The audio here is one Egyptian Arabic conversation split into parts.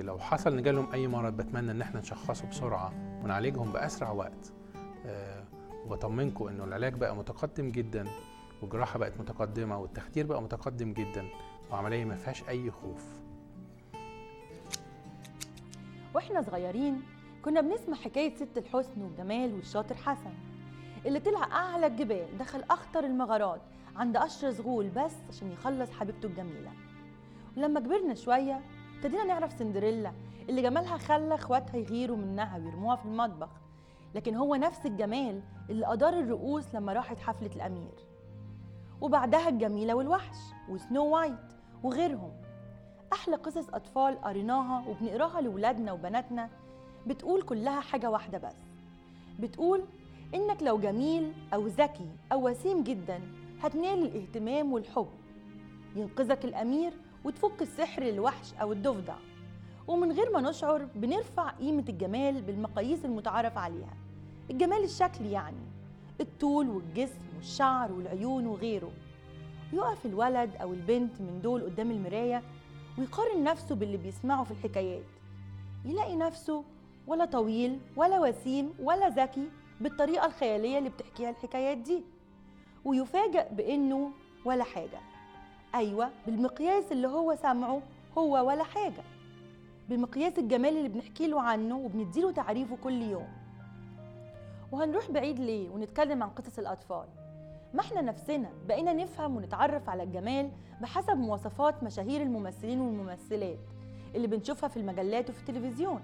لو حصل ان جالهم اي مرض بتمنى ان احنا نشخصه بسرعه ونعالجهم باسرع وقت آه، وبطمنكم انه العلاج بقى متقدم جدا والجراحه بقت متقدمه والتخدير بقى متقدم جدا وعمليه ما فيهاش اي خوف واحنا صغيرين كنا بنسمع حكاية ست الحسن والجمال والشاطر حسن اللي طلع أعلى الجبال دخل أخطر المغارات عند قشر زغول بس عشان يخلص حبيبته الجميلة ولما كبرنا شوية ابتدينا نعرف سندريلا اللي جمالها خلى اخواتها يغيروا منها ويرموها في المطبخ لكن هو نفس الجمال اللي أدار الرؤوس لما راحت حفلة الأمير وبعدها الجميلة والوحش وسنو وايت وغيرهم أحلى قصص أطفال قريناها وبنقراها لولادنا وبناتنا بتقول كلها حاجة واحدة بس بتقول إنك لو جميل أو ذكي أو وسيم جدا هتنال الاهتمام والحب ينقذك الأمير وتفك السحر للوحش أو الضفدع ومن غير ما نشعر بنرفع قيمة الجمال بالمقاييس المتعارف عليها الجمال الشكلي يعني الطول والجسم والشعر والعيون وغيره يقف الولد أو البنت من دول قدام المراية ويقارن نفسه باللي بيسمعه في الحكايات يلاقي نفسه ولا طويل ولا وسيم ولا ذكي بالطريقة الخيالية اللي بتحكيها الحكايات دي ويفاجأ بإنه ولا حاجة أيوة بالمقياس اللي هو سامعه هو ولا حاجة بمقياس الجمال اللي بنحكي له عنه وبنديله تعريفه كل يوم وهنروح بعيد ليه ونتكلم عن قصص الأطفال ما احنا نفسنا بقينا نفهم ونتعرف على الجمال بحسب مواصفات مشاهير الممثلين والممثلات اللي بنشوفها في المجلات وفي التلفزيون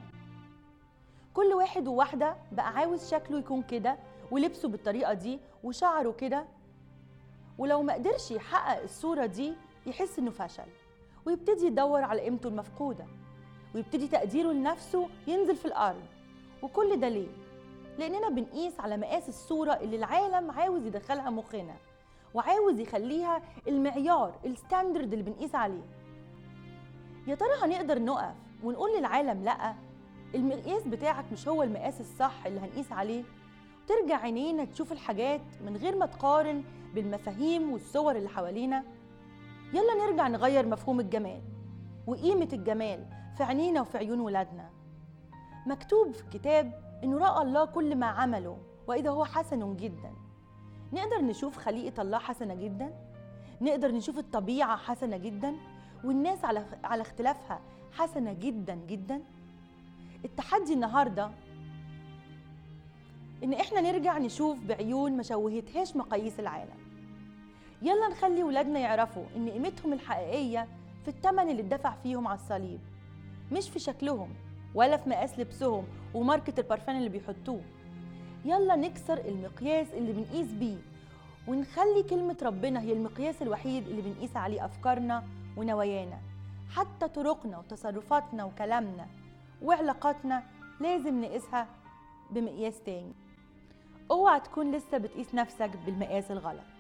كل واحد وواحدة بقى عاوز شكله يكون كده ولبسه بالطريقة دي وشعره كده ولو ما قدرش يحقق الصورة دي يحس انه فشل ويبتدي يدور على قيمته المفقودة ويبتدي تقديره لنفسه ينزل في الأرض وكل ده ليه؟ لأننا بنقيس على مقاس الصورة اللي العالم عاوز يدخلها مخنا وعاوز يخليها المعيار الستاندرد اللي بنقيس عليه يا ترى هنقدر نقف ونقول للعالم لأ المقياس بتاعك مش هو المقاس الصح اللي هنقيس عليه ترجع عينينا تشوف الحاجات من غير ما تقارن بالمفاهيم والصور اللي حوالينا يلا نرجع نغير مفهوم الجمال وقيمة الجمال في عينينا وفي عيون ولادنا مكتوب في الكتاب إنه رأى الله كل ما عمله وإذا هو حسن جدا نقدر نشوف خليقة الله حسنة جدا نقدر نشوف الطبيعة حسنة جدا والناس على على اختلافها حسنة جدا جدا التحدي النهارده ان احنا نرجع نشوف بعيون ما شوهتهاش مقاييس العالم يلا نخلي ولادنا يعرفوا ان قيمتهم الحقيقيه في الثمن اللي اتدفع فيهم على الصليب مش في شكلهم ولا في مقاس لبسهم وماركة البرفان اللي بيحطوه يلا نكسر المقياس اللي بنقيس بيه ونخلي كلمة ربنا هي المقياس الوحيد اللي بنقيس عليه أفكارنا ونوايانا حتى طرقنا وتصرفاتنا وكلامنا وعلاقاتنا لازم نقيسها بمقياس تاني اوعى تكون لسه بتقيس نفسك بالمقاس الغلط